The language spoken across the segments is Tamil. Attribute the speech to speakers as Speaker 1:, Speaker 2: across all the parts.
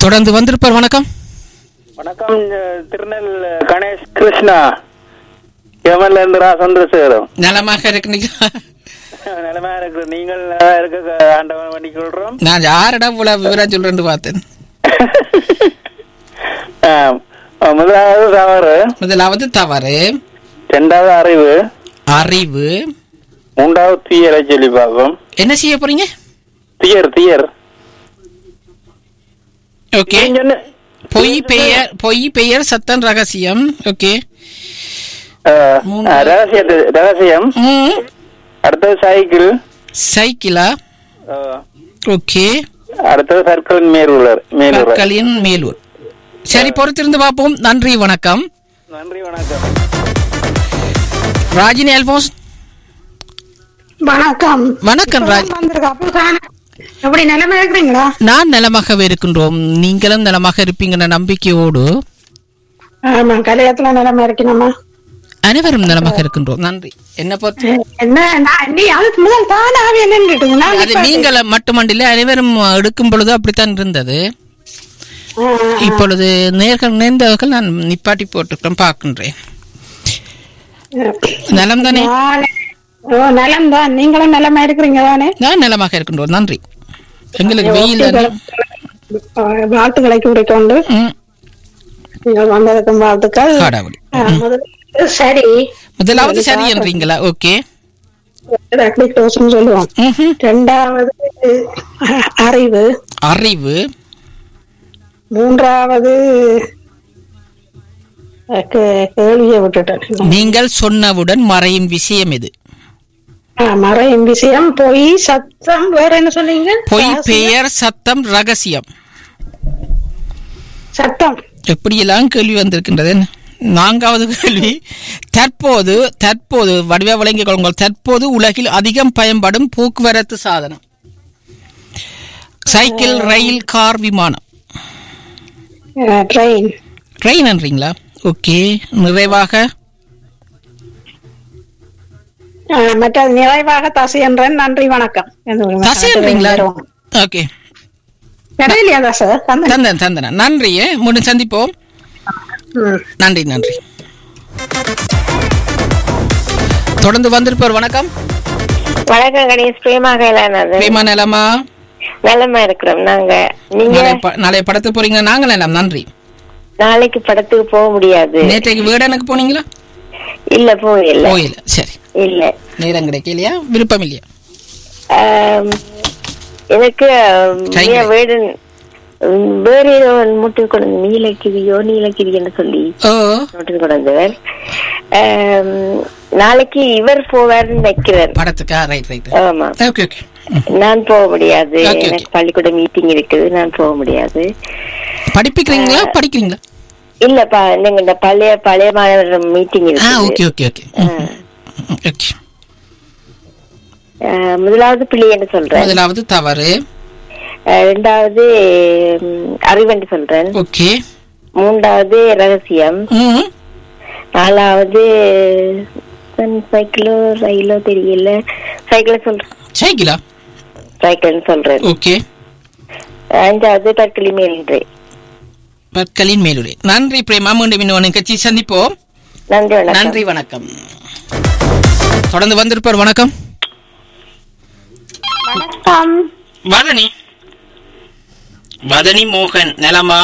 Speaker 1: தொடர்ந்து வந்திருப்பார் வணக்கம்
Speaker 2: வணக்கம் அஹ், திருநெல் கணேஷ் கிருஷ்ணா எமர்ல இருந்து ரா சந்திரசேகரம்
Speaker 1: நலமாக இருக்கிறீங்களா
Speaker 2: நிலைமையா இருக்கு நீங்கள் நல்லா இருக்க ஆண்டவன் பண்ணி கொள்றோம்
Speaker 1: நான் யாரிடம் இவ்வளவு விவரம் சொல்றேன்னு பார்த்தேன்
Speaker 2: ஆஹ், முதலாவது தவறு
Speaker 1: முதலாவது தவறு
Speaker 2: ரெண்டாவது அறிவு
Speaker 1: அறிவு
Speaker 2: மூன்றாவது தீயரை சொல்லி பார்ப்போம்
Speaker 1: என்ன செய்ய போறீங்க
Speaker 2: தீயர் தீயர்
Speaker 1: ஓகே
Speaker 2: நீங்க சொன்ன-
Speaker 1: பொய் பெயர் பொய் பெயர் சத்தம் ரகசியம் ஓகே
Speaker 2: ஆஹ்,
Speaker 1: மூன்று.
Speaker 2: ஆஹ், ரகசியத்து ரகசியம்
Speaker 1: ம்
Speaker 2: அடுத்தது சைக்கிள்
Speaker 1: சைக்கிளா
Speaker 2: ஆஹ்,
Speaker 1: ஓகே
Speaker 2: அடுத்தது சர்க்கிள் மேலூர் மேலூர்
Speaker 1: கற்களின் மேலூர் சரி பொறுத்திருந்து பார்ப்போம் நன்றி வணக்கம்
Speaker 2: நன்றி வணக்கம்
Speaker 1: ராஜினி அல்போன்ஸ்
Speaker 3: வணக்கம்
Speaker 1: வணக்கம் ராஜ்
Speaker 3: வந்திருக்கா அப்போ காண எப்படி நிலைமை இருக்கிறீங்களா
Speaker 1: நான் நலமாகவே இருக்கின்றோம் நீங்களும் நலமாக இருப்பீங்கன்ற நம்பிக்கையோடு
Speaker 3: ஆமா கலையத்துல நிலைமை இருக்கணுமா
Speaker 1: அனைவரும் நலமாக இருக்கின்றோம் நன்றி என்ன பொறுத்து
Speaker 3: என்ன நான் நீ அதுக்கு முதல் தானாவே நின்றுட்டு நான்
Speaker 1: அது
Speaker 3: இப்ப-
Speaker 1: நீங்கள் மட்டுமண்டில்லை அனைவரும் எடுக்கும் பொழுது அப்படித்தான் இருந்தது
Speaker 3: ஆ, ஆ.
Speaker 1: இப்பொழுது நேர்கள் நேர்ந்தவர்கள் நான் நிப்பாட்டி போட்டுக்கிறேன் பார்க்கின்றேன் நலம் தானே
Speaker 3: நாளை- ஓ நலம் தான் நீங்களும் நிலைமை இருக்கிறீங்க தானே
Speaker 1: நான் நலமாக இருக்கின்றோம் நன்றி எங்களுக்கு வெயில் தானே
Speaker 3: ஆ, வாழ்த்துக்களை கூறிக்கொண்டு
Speaker 1: ம்,
Speaker 3: நீங்கள் வந்ததுக்கும் வாழ்த்துக்கள்
Speaker 1: கடவுள்
Speaker 3: ஆ, முதல்ல சரி
Speaker 1: முதலாவது சரி என்றீங்களா ஓகே
Speaker 3: டோஸ்னு சொல்லுவோம்
Speaker 1: ம்ஹும்.
Speaker 3: ரெண்டாவது அ, அறிவு
Speaker 1: அறிவு
Speaker 3: மூன்றாவது அஹ், கே- கேள்வியை விட்டுட்டேன்
Speaker 1: நீங்கள் சொன்னவுடன் மறையும் விஷயம் இது
Speaker 3: ஆ, மறையும் விஷயம் பொய் சத்தம் வேற என்ன சொன்னீங்க
Speaker 1: பொய்
Speaker 3: ரகசியம்,
Speaker 1: பெயர் சத்தம் ரகசியம்
Speaker 3: சத்தம்
Speaker 1: எப்படியெல்லாம் கேள்வி வந்திருக்கின்றது நான்காவது கேள்வி தற்போது தற்போது வடிவ விளங்கிக் கொள்ளுங்கள் தற்போது உலகில் அதிகம் பயன்படும் போக்குவரத்து சாதனம் சைக்கிள் ரயில் கார் விமானம்
Speaker 3: அஹ், ட்ரெயின்
Speaker 1: ட்ரெயின் என்றீங்களா ஓகே நிறைவாக
Speaker 3: அஹ், மற்றது நிறைவாக தசை என்றேன் நன்றி வணக்கம்
Speaker 1: தசை என்றீங்களா ஓகே
Speaker 3: கிடையிலையா தசை தந்தேன்.
Speaker 1: தந்தன் தந்தன நன்றி முன்னு சந்திப்போம்
Speaker 3: ம்.
Speaker 1: நன்றி நன்றி தொடர்ந்து வந்திருப்பார் வணக்கம்
Speaker 4: வணக்கம் கணேஷ் பிரேமா கைலானது
Speaker 1: பிரேமா நிலமா
Speaker 4: நலமா இருக்கிறோம் நாங்க நீங்க
Speaker 1: நாளை ப- நாளைய படத்துக்கு போறீங்க நாங்கள் நிலம் நன்றி
Speaker 4: நாளைக்கு படத்துக்கு போக முடியாது
Speaker 1: நேற்றைக்கு வீடனுக்கு போனீங்களா
Speaker 4: இல்ல போகல
Speaker 1: போயில சரி
Speaker 4: இல்ல
Speaker 1: நேரம் கிடைக்கலையா விருப்பம் இல்லையா
Speaker 4: ஆம், எனக்கு ஆம்,
Speaker 1: Time
Speaker 4: என் வீடு ம், வேற ஏதோ முட்டு கொண்டு நீலக்கிரியோ நீலக்கிரின்னு சொல்லி
Speaker 1: ஓ
Speaker 4: நோட்டு கொண்டவர் நாளைக்கு இவர் போவார்னு நினைக்கிறார்
Speaker 1: படத்துக்கா ரைட் ரைட்
Speaker 4: ஆமா
Speaker 1: ஓகே ஓகே
Speaker 4: நான் போக முடியாது
Speaker 1: Okay, okay.
Speaker 4: எனக்கு பள்ளிக்கூட மீட்டிங் இருக்குது நான் போக முடியாது
Speaker 1: படிப்பிக்கிறீங்களா படிக்கிறீங்களா
Speaker 4: இல்லப்பா நீங்க இந்த பழைய பழைய மாணவர் மீட்டிங்
Speaker 1: ஆ
Speaker 4: இருக்கு
Speaker 1: ஓகே ஓகே ஓகே ஓகே
Speaker 4: அஹ், முதலாவது பிள்ளைன்னு சொல்றேன்
Speaker 1: முதலாவது தவறு
Speaker 4: அஹ், ரெண்டாவது ம், அறிவென்று சொல்றேன்
Speaker 1: ஓகே
Speaker 4: மூன்றாவது ரகசியம்
Speaker 1: ம்
Speaker 4: நாலாவது தன் சைக்கிளோ ரயிலோ தெரியல சைக்கிள் சொல்றேன்
Speaker 1: சைக்கிளா
Speaker 4: சைக்கிள்னு சொல்றேன்
Speaker 1: ஓகே
Speaker 4: அஞ்சாவது தற்களி மேல்ன்றே
Speaker 1: பற்களின் மேலுரை நன்றி பிரேமா மீண்டும் இன்னொரு நிகழ்ச்சி சந்திப்போம்
Speaker 4: நன்றி வணக்கம்
Speaker 1: நன்றி வணக்கம் தொடர்ந்து வந்திருப்பார் வணக்கம்
Speaker 3: வணக்கம்
Speaker 1: வதனி வதனி மோகன் நலமா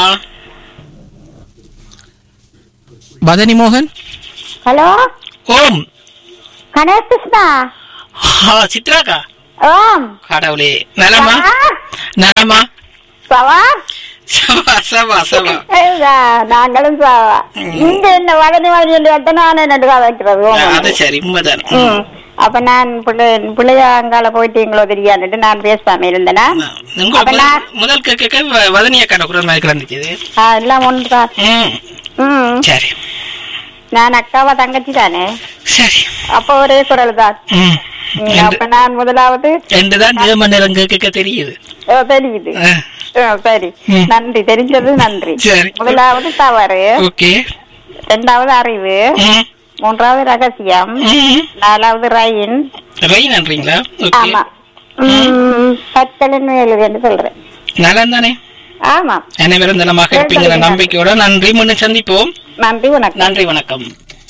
Speaker 1: வதனி மோகன்
Speaker 5: ஹலோ
Speaker 1: ஓம்
Speaker 5: கணேஷ் கிருஷ்ணா
Speaker 1: ஆ, சித்ராக்கா
Speaker 5: ஓம்
Speaker 1: கடவுளே நலமா
Speaker 5: ஆ,
Speaker 1: நலமா
Speaker 5: சவா
Speaker 1: சவா சவா சவா
Speaker 5: ஐயா, நாங்களும் சவா இங்க என்ன வளர்ந்து வளர்ந்து சொல்லி எடுத்து நான் என்ன வைக்கிறது
Speaker 1: ஆ, அது சரி உண்மைதான்
Speaker 5: ம். அப்ப நான் பிள்ளை பிள்ளைய அங்கால போயிட்டீங்களோ தெரியாதுட்டு நான் பேசாம இருந்தேனா
Speaker 1: உங்க
Speaker 5: அப்ப
Speaker 1: முதல்-
Speaker 5: நான்
Speaker 1: முதல் கேட்க வ- வதனியா கடை குரல் மாதிரி கிடந்துச்சு
Speaker 5: ஆ, எல்லாம் ஒன்றுதான்
Speaker 1: ம்
Speaker 5: ம்
Speaker 1: சரி
Speaker 5: நான் அக்காவா தங்கச்சி தானே
Speaker 1: சரி
Speaker 5: அப்ப ஒரே குரல் தான்
Speaker 1: ம்
Speaker 5: ம், அப்ப நான் முதலாவது
Speaker 1: ரெண்டு தான் மணி நேரம் கேட்க தெரியுது
Speaker 5: ஓ, தெரியுது
Speaker 1: ஆ,
Speaker 5: ஓ, சரி
Speaker 1: ம்.
Speaker 5: நன்றி தெரிஞ்சது நன்றி
Speaker 1: சரி.
Speaker 5: முதலாவது தவறு
Speaker 1: ஓகே
Speaker 5: இரண்டாவது அறிவு
Speaker 1: ம்
Speaker 5: மூன்றாவது ரகசியம்
Speaker 1: ம்
Speaker 5: நாலாவது ரயின்
Speaker 1: ரெயின் நன்றிங்களா ஓகே
Speaker 5: ஆமா ம், பத்தலின் வேலு என்று சொல்றேன்
Speaker 1: நலம் தானே
Speaker 5: ஆமா
Speaker 1: அனைவரும் நலமாக இருப்பீங்கிற நம்பிக்கையோட நன்றி முன்னு சந்திப்போம்
Speaker 5: நன்றி வணக்கம்
Speaker 1: நன்றி வணக்கம்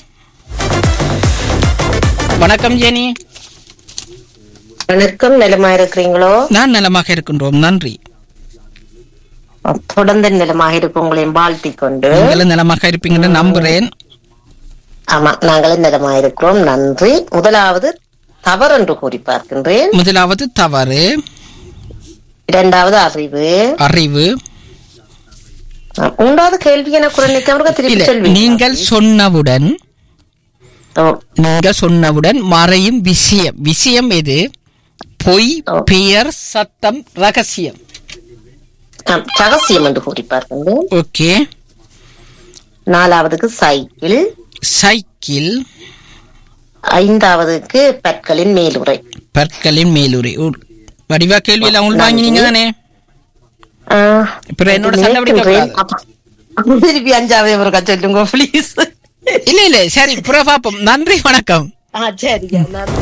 Speaker 1: வணக்கம் ஜெனி
Speaker 6: வணக்கம் நிலமா இருக்கிறீங்களோ
Speaker 1: நான் நலமாக இருக்கின்றோம் நன்றி
Speaker 6: தொடர்ந்து நிலமாக இருக்கும் உங்களையும் வாழ்த்திக் கொண்டு
Speaker 1: நீங்களும் நலமாக இருப்பீங்கன்னு நம்புறேன்
Speaker 6: ஆமா நாங்களும் நிலமா இருக்கிறோம் நன்றி முதலாவது தவறு என்று கூறி பார்க்கின்றேன்
Speaker 1: முதலாவது தவறு
Speaker 6: இரண்டாவது அறிவு
Speaker 1: அறிவு
Speaker 6: ஆ, மூன்றாவது கேள்வி என குரலுக்கு அவருக்கு திருப்பி
Speaker 1: இல்ல
Speaker 6: சொல்வீங்க
Speaker 1: நீங்கள் சொன்னவுடன்
Speaker 6: ஓ,
Speaker 1: நீங்கள் சொன்னவுடன் மறையும் விஷயம் விஷயம் எது பொய்
Speaker 6: ஓ.
Speaker 1: பெயர் சத்தம் ரகசியம்
Speaker 6: ஆ, ரகசியம் என்று கூறி பார்க்கின்றேன்
Speaker 1: ஓகே
Speaker 6: நாலாவதுக்கு சைக்கிள்
Speaker 1: சைக்கிள்
Speaker 6: ஐந்தாவதுக்கு பற்களின் மேலுறை
Speaker 1: பற்களின் மேலுரை ஓ, வடிவா கேள்வியில் அவங்க வாங்கினீங்க தானே
Speaker 6: ஆ,
Speaker 1: அப்புறம் என்னோட சண்டை பிடிக்க
Speaker 6: நினைக்கின்றேன்.
Speaker 1: கூடாது.
Speaker 6: அப்ப- திருப்பி அஞ்சாவது ஒருக்கா சொல்லுங்க ப்ளீஸ்
Speaker 1: இல்ல இல்ல சரி புற பாப்போம் நன்றி வணக்கம்
Speaker 6: ஆ சரிங்க நன்றி.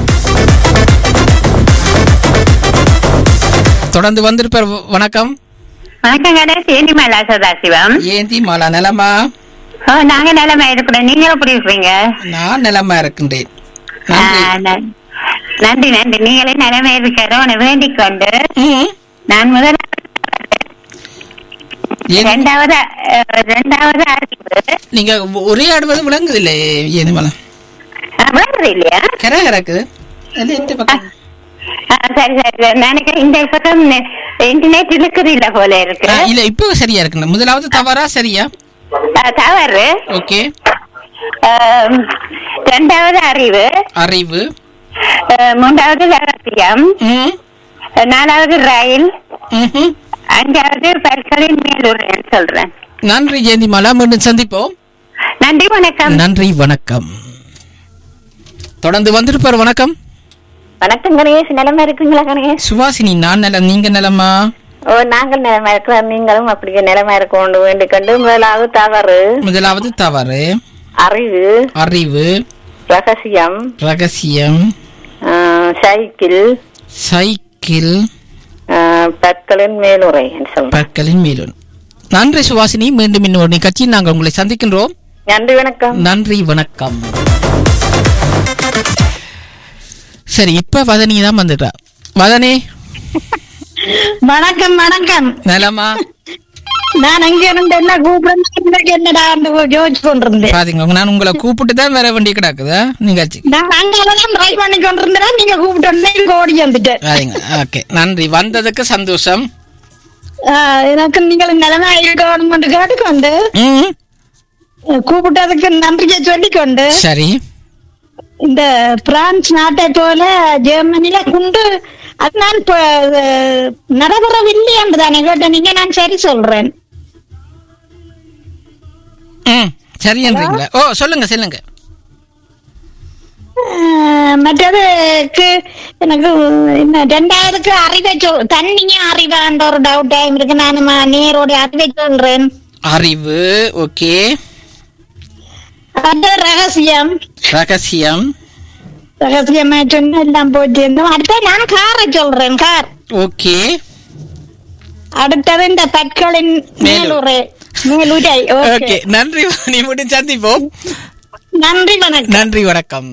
Speaker 1: தொடர்ந்து வந்திருப்பார் வணக்கம்
Speaker 7: வணக்கம் கடை சேனிமலா சதாசிவம்
Speaker 1: ஏந்தி மாலா நலமா
Speaker 7: ஓ நாங்க நிலைமை இருக்கிறோம் நீங்க எப்படி இருக்கிறீங்க
Speaker 1: நான் நலமா இருக்கின்றேன்
Speaker 7: ஆ,
Speaker 1: நன்றி
Speaker 7: ந- நன்றி நன்றி நீங்களே நிலைமை இருக்கிறோம் வேண்டிக் கொண்டு
Speaker 1: ம்.
Speaker 7: நான் முதல்
Speaker 1: ஏன்
Speaker 7: இரண்டாவது அஹ், இரண்டாவது அறிவு
Speaker 1: நீங்க ஒரே ஆடுவது விளங்குது இல்ல ஏந்தி மாலா
Speaker 7: ஆ, வருது இல்லையா
Speaker 1: கரை கறக்குது அது எந்த பக்கம்
Speaker 7: ஆ, சரி சரி நினைக்கிறேன் இந்த பக்கம் நெ- இன்டர்நெட் இருக்குது இல்ல போல இருக்கு
Speaker 1: ஆ, இல்ல இப்போ சரியா இருக்கு முதலாவது தவறா சரியா
Speaker 7: ஆ, தவறு
Speaker 1: ஓகே
Speaker 7: ஆம், இரண்டாவது அறிவு
Speaker 1: அறிவு
Speaker 7: ஆ, மூன்றாவது ரகசியம்
Speaker 1: ம்.
Speaker 7: நாலாவது ரயில்
Speaker 1: ம்ஹும்.
Speaker 7: அஞ்சாவது பற்களின் மேலுரைன்னு சொல்றேன்
Speaker 1: நன்றி ஜெயந்தி மாலா மீண்டும் சந்திப்போம்
Speaker 7: நன்றி வணக்கம்
Speaker 1: நன்றி வணக்கம் தொடர்ந்து வந்திருப்பார் வணக்கம்
Speaker 5: வணக்கம் கணேஷ் நிலைமை இருக்குங்களா கணேஷ்
Speaker 1: சுவாசினி நான் நலம் நீங்க நலமா
Speaker 5: ஓ நாங்கள் நிலைமை இருக்கிறோம் நீங்களும் அப்படியே நிலைமை இருக்க வேண்டிக் கொண்டு முதலாவது தவறு
Speaker 1: முதலாவது தவறு
Speaker 5: அறிவு
Speaker 1: அறிவு
Speaker 5: ரகசியம்
Speaker 1: ரகசியம்
Speaker 5: ஆ, சைக்கிள்
Speaker 1: சைக்கிள்
Speaker 5: ஆ, பற்களின் மேலுரை என்று சொல்றேன்
Speaker 1: பற்களின் மேலும் நன்றி சுவாசினி மீண்டும் இன்னொரு நிகழ்ச்சியில் நாங்கள் உங்களை சந்திக்கின்றோம்
Speaker 5: நன்றி வணக்கம்
Speaker 1: நன்றி வணக்கம் சரி இப்ப வதனி தான் வந்துட்டா வதனி
Speaker 3: வணக்கம் வணக்கம்
Speaker 1: நலமா
Speaker 3: நான் அங்க இருந்து என்ன கூப்பிடுறேன் என்னடா யோசிச்சு கொண்டிருந்தேன்
Speaker 1: பாத்தீங்க நான் உங்களை கூப்பிட்டு தான் வேற வண்டி கிடக்குதா நிகழ்ச்சி
Speaker 3: நான் அங்கதான் ட்ரை பண்ணி கொண்டிருந்தேன் நீங்க கூப்பிட்டு உடனே இங்க ஓடி வந்துட்டேன்
Speaker 1: பாருங்க ஓகே நன்றி வந்ததுக்கு சந்தோஷம்
Speaker 3: ஆஹ் எனக்கு நீங்கள் நிலைமை இருக்கணும் கேட்டுக்கொண்டு
Speaker 1: ம்
Speaker 3: கூப்பிட்டதுக்கு நன்றியை சொல்லிக்கொண்டு
Speaker 1: சரி
Speaker 3: இந்த பிரான்ஸ் நாட்டை போல ஜெர்மனில குண்டு அது நான் இப்ப, அஹ், நடைபெறவில்லை என்று தானே கேட்டேன் நீங்க நான் சரி சொல்றேன்
Speaker 1: ம் சரியன்றீங்களா ஓ சொல்லுங்க சொல்லுங்க
Speaker 3: அஹ், மற்றதுக்கு எனக்கு என்ன ரெண்டாவதுக்கு அறிவை சொல் தண்ணியும் அறிவான்ற ஒரு டவுட் டைம் இருக்கு நான் ம- நேரோட அறிவை சொல்றேன்
Speaker 1: அறிவு ஓகே
Speaker 3: அடுத்தது ரகசியம்
Speaker 1: ரகசியம்
Speaker 3: ரகசியமா சொன்ன எல்லாம் போச்சு இருந்தோம் அடுத்தது நான் காரை சொல்றேன் கார்
Speaker 1: ஓகே
Speaker 3: அடுத்தது இந்த பற்களின் மேலுரை மேலுரை
Speaker 1: ஓகே
Speaker 3: ஓகே
Speaker 1: நன்றி நீ மட்டும் சந்திப்போம்
Speaker 3: நன்றி வணக்கம்
Speaker 1: நன்றி வணக்கம்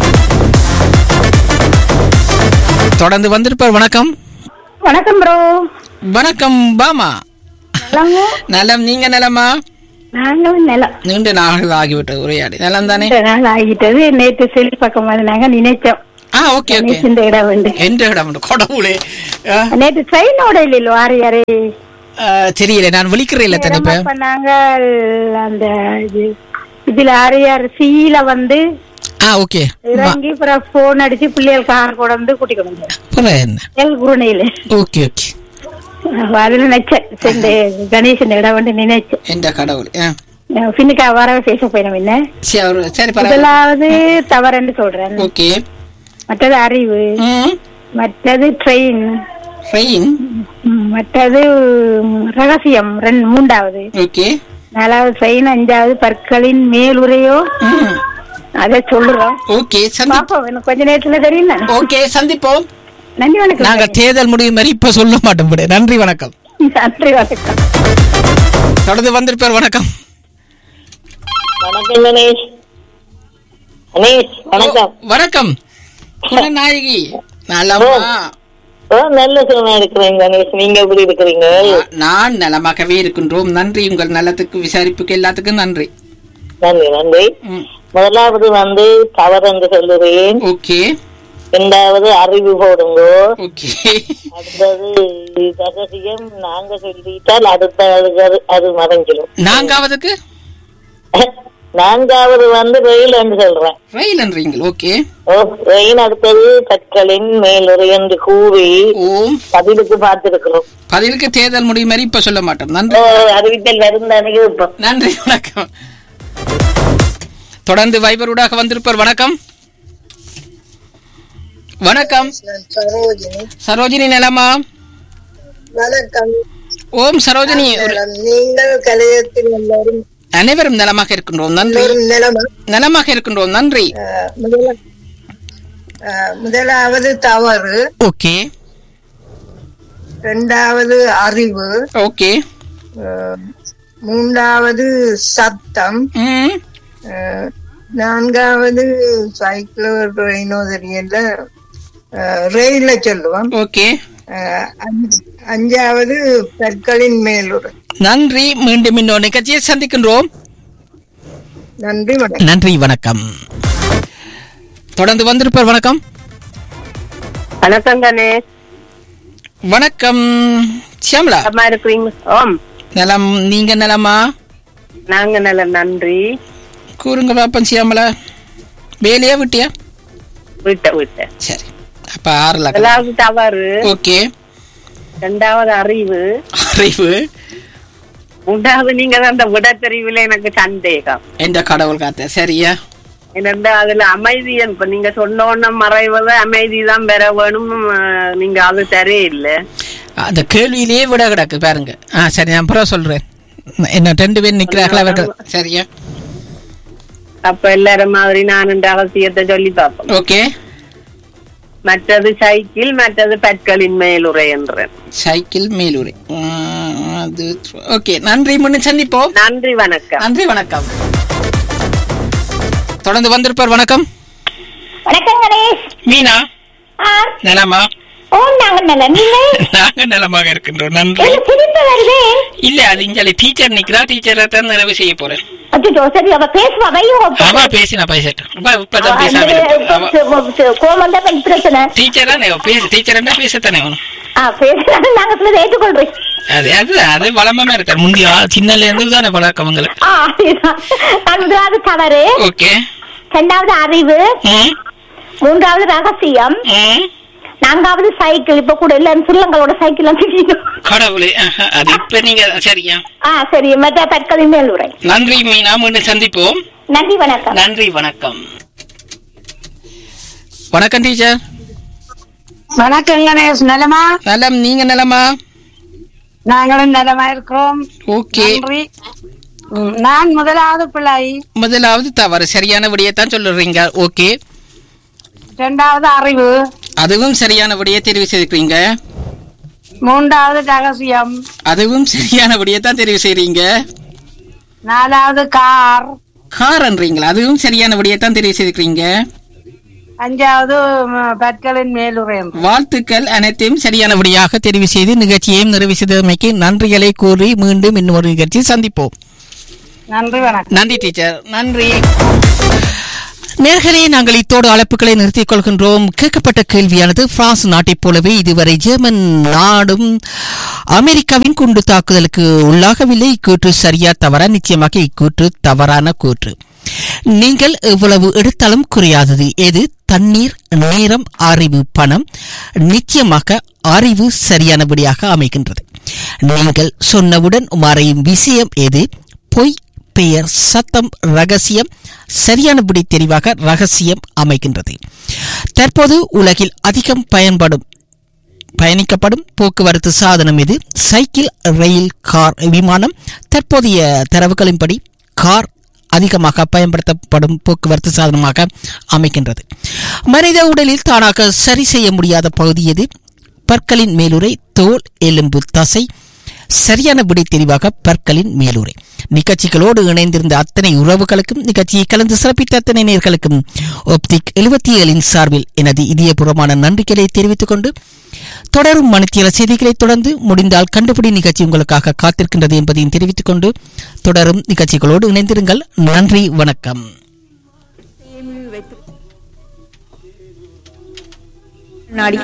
Speaker 1: தொடர்ந்து வந்திருப்பார் வணக்கம்
Speaker 5: வணக்கம் ப்ரோ
Speaker 1: வணக்கம் பாமா நலம் நீங்க நலமா
Speaker 5: நாங்களும் நிலம்
Speaker 1: நீண்ட நாள் ஆகிவிட்டது உரையாடி நலம் தானே
Speaker 5: ரெண்டு நாள் ஆகிட்டது நேற்று செல் பக்கம் வந்து நாங்க நினைச்சோம்
Speaker 1: ஆ ஓகே ஓகே
Speaker 5: கணேஷ் இந்த இடம் வந்து
Speaker 1: எந்த இடம் கடவுளே ஆ,
Speaker 5: நேற்று ட்ரெயினோட இல்லையோ ஆறு யாரு
Speaker 1: ஆ, தெரியல நான் விழிக்கிறேன் இல்ல தனிப்ப
Speaker 5: பண்ணாங்க அந்த இது இதுல ஆரியார் சீல வந்து
Speaker 1: ஆ ஓகே
Speaker 5: இறங்கி அப்புறம் போன் அடிச்சு பிள்ளைகள் கார் கொண்டு வந்து கூட்டி கொண்டு வந்தாங்க
Speaker 1: அப்புறம் என்ன
Speaker 5: எல் குருணையில
Speaker 1: ஓகே ஓகே
Speaker 5: அதுல நினைச்சேன் சரி, இந்த கணேசன் இடம் வந்து நினைச்சேன்
Speaker 1: எந்த கடவுள் ஆ
Speaker 5: பின்னுக்கா வர பேச போயிடும் என்ன
Speaker 1: சரி அவரு- சரி பரவாயில்ல
Speaker 5: முதலாவது தவறுன்னு சொல்றேன்
Speaker 1: ஓகே
Speaker 5: மற்றது அறிவு
Speaker 1: ம்
Speaker 5: மற்றது ட்ரெயின்
Speaker 1: ட்ரெயின்
Speaker 5: மற்றது ம், ரகசியம் ரெண்டு மூன்றாவது
Speaker 1: ஓகே
Speaker 5: நாலாவது ட்ரெயின் அஞ்சாவது பற்களின் மேலுரையோ
Speaker 1: ம்
Speaker 5: அதை சொல்லுறோம்
Speaker 1: ஓகே சந்தி
Speaker 5: பாப்போம் எனக்கு கொஞ்ச நேரத்துல தெரியும் தானே
Speaker 1: ஓகே சந்திப்போம்
Speaker 5: நன்றி வணக்கம்
Speaker 1: நாங்க தேர்தல் முடியும் மாதிரி இப்ப சொல்ல மாட்டோம் விடு. நன்றி வணக்கம்
Speaker 5: நன்றி வணக்கம்
Speaker 1: தொடர்ந்து வந்திருப்பார் வணக்கம்
Speaker 6: வணக்கம் கணேஷ் கணேஷ் வணக்கம்
Speaker 1: வணக்கம் குணநாயகி நலமா
Speaker 6: ஓ நல்ல சுகமா இருக்கிறேன் கணேஷ் நீங்க எப்படி இருக்கிறீங்க
Speaker 1: நா- நான் நலமாகவே இருக்கின்றோம் நன்றி உங்கள் நலத்துக்கு விசாரிப்புக்கு எல்லாத்துக்கும் நன்றி
Speaker 6: நன்றி நன்றி
Speaker 1: ம்,
Speaker 6: முதலாவது வந்து தவறு என்று சொல்லுறேன்
Speaker 1: ஓகே
Speaker 6: இரண்டாவது அறிவு போடுங்க
Speaker 1: ஓகே
Speaker 6: அடுத்தது ரகசியம் நாங்க சொல்லிட்டால் அடுத்த அதுக்கு அது அது மறைஞ்சிடும்
Speaker 1: நான்காவதுக்கு
Speaker 6: நான்காவது வந்து ரயில் என்று சொல்றேன்
Speaker 1: ரயில்ன்றீங்க ஓகே
Speaker 6: ஓ ரயில் அடுத்தது கற்களின் மேலுரை என்று கூறி
Speaker 1: ஓம்
Speaker 6: பதிலுக்கு பார்த்திருக்கிறோம்
Speaker 1: பதிலுக்கு தேர்தல் முடியும் மாதிரி இப்ப சொல்ல மாட்டோம் நன்றி
Speaker 6: ஓ, அறிவித்தல் வரும் தானே இப்போ
Speaker 1: நன்றி வணக்கம் தொடர்ந்து வைபரூடாக வந்திருப்பார் வணக்கம் வணக்கம்
Speaker 8: சரோஜினி
Speaker 1: சரோஜினி நலமா
Speaker 8: வணக்கம்
Speaker 1: ஓம் சரோஜினி ஒரு
Speaker 8: நீங்கள் கலையத்தில் எல்லாரும்
Speaker 1: அனைவரும் நலமாக இருக்கின்றோம் நன்றி
Speaker 8: எல்லோரும் நிலமா
Speaker 1: நலமாக இருக்கின்றோம் நன்றி
Speaker 8: அஹ், முதல அஹ், முதலாவது தவறு
Speaker 1: ஓகே
Speaker 8: இரண்டாவது அறிவு
Speaker 1: ஓகே
Speaker 8: அஹ், மூன்றாவது சத்தம்
Speaker 1: ம்
Speaker 8: அஹ், நான்காவது சைக்கிள் ட்ரெயினோ தெரியல அஹ், ரயில்ல சொல்லுவோம்
Speaker 1: ஓகே
Speaker 8: அஹ், அஞ்சு- அஞ்சாவது பற்களின் மேலுறை
Speaker 1: நன்றி மீண்டும் இன்னொரு நிகழ்ச்சியை சந்திக்கின்றோம்
Speaker 8: நன்றி வணக்கம்
Speaker 1: நன்றி வணக்கம் தொடர்ந்து வந்திருப்பார் வணக்கம்
Speaker 7: வணக்கம் கணேஷ்
Speaker 1: வணக்கம் சியாமலா
Speaker 7: நலமா இருக்கிறீங்க ஓம்
Speaker 1: நலம் நீங்க நலமா
Speaker 7: நாங்க நல்ல நன்றி
Speaker 1: கூறுங்க பாப்பன் சியாமலா வேலையா விட்டியா
Speaker 7: விட்ட விட்ட
Speaker 1: சரி அப்ப ஆறல
Speaker 7: முதலாவது தவறு
Speaker 1: ஓகே
Speaker 7: ரெண்டாவது அறிவு
Speaker 1: அறிவு
Speaker 7: மூன்றாவது நீங்க தான் அந்த விட தெரிவில எனக்கு சந்தேகம்
Speaker 1: எந்த கடவுள் காத்த சரியா
Speaker 7: ரெண்டு அதுல அமைதி இப்ப நீங்க சொன்ன உடனே மறைவது அமைதி தான் பெற வேணும் அஹ், நீங்க அது சரியில்லை
Speaker 1: அந்த கேள்வியிலேயே விட கிடக்கு பாருங்க ஆ சரி நான் அப்புறம் சொல்றேன் என்ன ரெண்டு பேர் நிக்கிறாங்களா அவர்கள் சரியா
Speaker 7: அப்ப எல்லாரும் மாதிரி நான் இந்த அவசியத்தை சொல்லி பார்ப்போம்
Speaker 1: ஓகே
Speaker 7: மற்றது சைக்கிள் மற்றது பற்களின் மேலுரை என்றேன்
Speaker 1: சைக்கிள் மேலூரை உம், அது ஓகே நன்றி முன்னு சந்திப்போம்
Speaker 7: நன்றி வணக்கம்
Speaker 1: நன்றி வணக்கம் தொடர்ந்து வந்திருப்பார் வணக்கம்
Speaker 5: வணக்கம் கணேஷ்
Speaker 1: மீனா
Speaker 5: ஆ,
Speaker 1: நலமா
Speaker 5: ஓ நாங்க நல்ல நீங்க
Speaker 1: நாங்க நலமாக இருக்கின்றோம் நன்றி
Speaker 5: என்ன திரும்ப வருது
Speaker 1: இல்ல அது இங்க டீச்சர் நிக்கிறா டீச்சரை தான் நிறைவு செய்ய போறேன்
Speaker 5: அச்சோ சரி அவ பேசுவா வையோ
Speaker 1: அவ பேசினா பேசட்டும் இப்ப இப்பதான் பேசாம இருக்கு. அவ
Speaker 5: கோமம் தான் பிரச்சனை
Speaker 1: டீச்சர் தானே பேச டீச்சர் என்ன பேசத்தானே வேணும்
Speaker 5: ஆ பேசுறாங்க நாங்க சொல்ல ஏற்றுக்கொள்றேன்
Speaker 1: அது அது அது வளமா இருக்காரு முந்தைய சின்னல இருந்து தானே பழக்கம் உங்களுக்கு
Speaker 5: ஆ அதுதான். நான் முதலாவது தவறு
Speaker 1: ஓகே
Speaker 5: இரண்டாவது அறிவு
Speaker 1: ம்
Speaker 5: மூன்றாவது ரகசியம்
Speaker 1: ம்
Speaker 5: நான்காவது சைக்கிள் இப்ப கூட எல்லாரும் சில்லங்களோட சைக்கிள் எல்லாம்
Speaker 1: கடவுளே ஆஹா, அது இப்ப நீங்க சரியா
Speaker 5: ஆ சரி மற்ற பற்களின் மேல் உரை
Speaker 1: நன்றி மீனா மீண்டும் சந்திப்போம்
Speaker 5: நன்றி வணக்கம்
Speaker 1: நன்றி வணக்கம் வணக்கம் டீச்சர்
Speaker 8: வணக்கம் கணேஷ் நலமா
Speaker 1: நலம் நீங்க நலமா
Speaker 8: நாங்களும் நலமா இருக்கிறோம்
Speaker 1: ஓகே
Speaker 8: நன்றி ம், நான் முதலாவது பிள்ளை
Speaker 1: முதலாவது தவறு சரியான விடையத்தான் சொல்லுறீங்க ஓகே
Speaker 8: இரண்டாவது அறிவு
Speaker 1: அதுவும் சரியான விடையை தெரிவு செய்திருக்கீங்க
Speaker 8: மூன்றாவது ரகசியம்
Speaker 1: அதுவும் சரியான விடையத்தான் தெரிவு செய்றீங்க
Speaker 8: நாலாவது கார்
Speaker 1: காரன்றீங்களா அதுவும் சரியான விடையத்தான் தெரிவு செய்திருக்கீங்க
Speaker 8: அஞ்சாவது ம், பற்களின் மேலுரை
Speaker 1: வாழ்த்துக்கள் அனைத்தையும் சரியான விடையாக தெரிவு செய்து நிகழ்ச்சியையும் நிறைவு செய்தமைக்கு நன்றிகளை கூறி மீண்டும் இன்னொரு நிகழ்ச்சி சந்திப்போம்
Speaker 8: நன்றி வணக்கம்
Speaker 1: நன்றி டீச்சர் நன்றி நேர்களே நாங்கள் இத்தோடு அழைப்புகளை நிறுத்திக் கொள்கின்றோம் கேட்கப்பட்ட கேள்வியானது பிரான்ஸ் நாட்டைப் போலவே இதுவரை ஜெர்மன் நாடும் அமெரிக்காவின் குண்டு தாக்குதலுக்கு உள்ளாகவில்லை இக்கூற்று சரியா தவறா நிச்சயமாக இக்கூற்று தவறான கூற்று நீங்கள் எவ்வளவு எடுத்தாலும் குறையாதது எது தண்ணீர் நேரம் அறிவு பணம் நிச்சயமாக அறிவு சரியானபடியாக அமைகின்றது நீங்கள் சொன்னவுடன் மறையும் விஷயம் எது பொய் பெயர் சத்தம் ரகசியம் சரியானபடி தெரிவாக ரகசியம் அமைகின்றது தற்போது உலகில் அதிகம் பயன்படும் பயணிக்கப்படும் போக்குவரத்து சாதனம் இது சைக்கிள் ரயில் கார் விமானம் தற்போதைய தரவுகளின்படி கார் அதிகமாக பயன்படுத்தப்படும் போக்குவரத்து சாதனமாக அமைக்கின்றது மனித உடலில் தானாக சரி செய்ய முடியாத பகுதி எது பற்களின் மேலுறை தோல் எலும்பு தசை சரியான விடை தெரிவாக பற்களின் மேலூரை நிகழ்ச்சிகளோடு இணைந்திருந்த அத்தனை உறவுகளுக்கும் நிகழ்ச்சியை கலந்து சிறப்பித்த அத்தனை நேர்களுக்கும் ஒப்திக் எழுபத்தி ஏழின் சார்பில் எனது இதயபூர்வமான நன்றிகளை தெரிவித்துக் கொண்டு தொடரும் மணித்தியல செய்திகளை தொடர்ந்து முடிந்தால் கண்டுபிடி நிகழ்ச்சி உங்களுக்காக காத்திருக்கின்றது என்பதையும் தெரிவித்துக் கொண்டு தொடரும் நிகழ்ச்சிகளோடு இணைந்திருங்கள் நன்றி வணக்கம்
Speaker 9: நாடி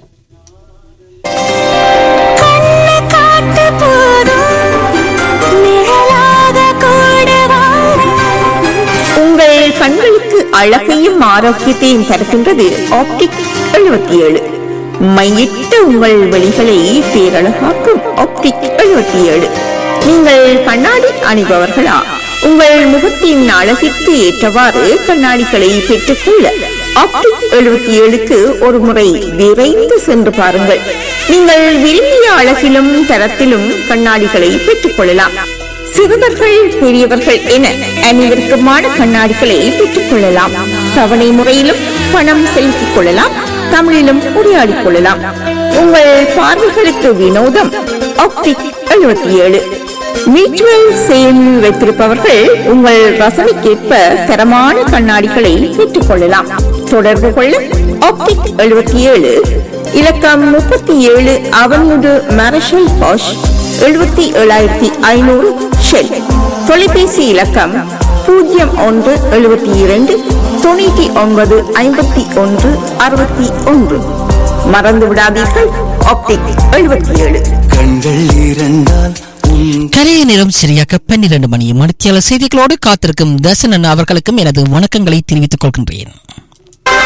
Speaker 9: உங்கள் கண்களுக்கு அழகையும் ஆரோக்கியத்தையும் தருகின்றது ஆப்டிக் எழுபத்தி ஏழு மையிட்ட உங்கள் வழிகளை பேரழகாக்கும் ஆப்டிக் எழுபத்தி ஏழு நீங்கள் கண்ணாடி அணிபவர்களா உங்கள் முகத்தின் அழகிற்கு ஏற்றவாறு கண்ணாடிகளை பெற்றுக்கொள்ள ஆப்டிக் எழுபத்தி ஏழுக்கு ஒரு முறை விரைந்து சென்று பாருங்கள் நீங்கள் விரும்பிய அழகிலும் தரத்திலும் கண்ணாடிகளை பெற்றுக் கொள்ளலாம் சிறுவர்கள் பெரியவர்கள் என அனைவருக்குமான கண்ணாடிகளை பெற்றுக் கொள்ளலாம் தவணை முறையிலும் பணம் செலுத்திக் கொள்ளலாம் தமிழிலும் உரையாடிக் கொள்ளலாம் உங்கள் பார்வைகளுக்கு வினோதம் ஆப்டிக் எழுபத்தி ஏழு மியூச்சுவல் சேல் வைத்திருப்பவர்கள் உங்கள் ரசனைக்கேற்ப தரமான கண்ணாடிகளை பெற்றுக் கொள்ளலாம் தொடர்பு கொள்ள ஆப்டிக் எழுபத்தி ஏழு இலக்கம் முப்பத்தி ஏழு அவனுடு மேரஷல் பாஷ் எழுபத்தி ஏழாயிரத்தி ஐநூறு ஷெல் தொலைபேசி இலக்கம் பூஜ்ஜியம் ஒன்று எழுபத்தி இரண்டு தொண்ணூற்றி ஒன்பது ஐம்பத்தி ஒன்று அறுபத்தி ஒன்று மறந்து விடாதீர்கள் ஆப்டிக் எழுபத்தி ஏழு
Speaker 10: கண்கள் இரண்டால் உன்
Speaker 1: கரைய நேரம் சரியாக பன்னிரண்டு மணி மணித்தியாளர் செய்திகளோடு காத்திருக்கும் தர்சனன் அவர்களுக்கும் எனது வணக்கங்களை தெரிவித்துக் கொள்கின்றேன்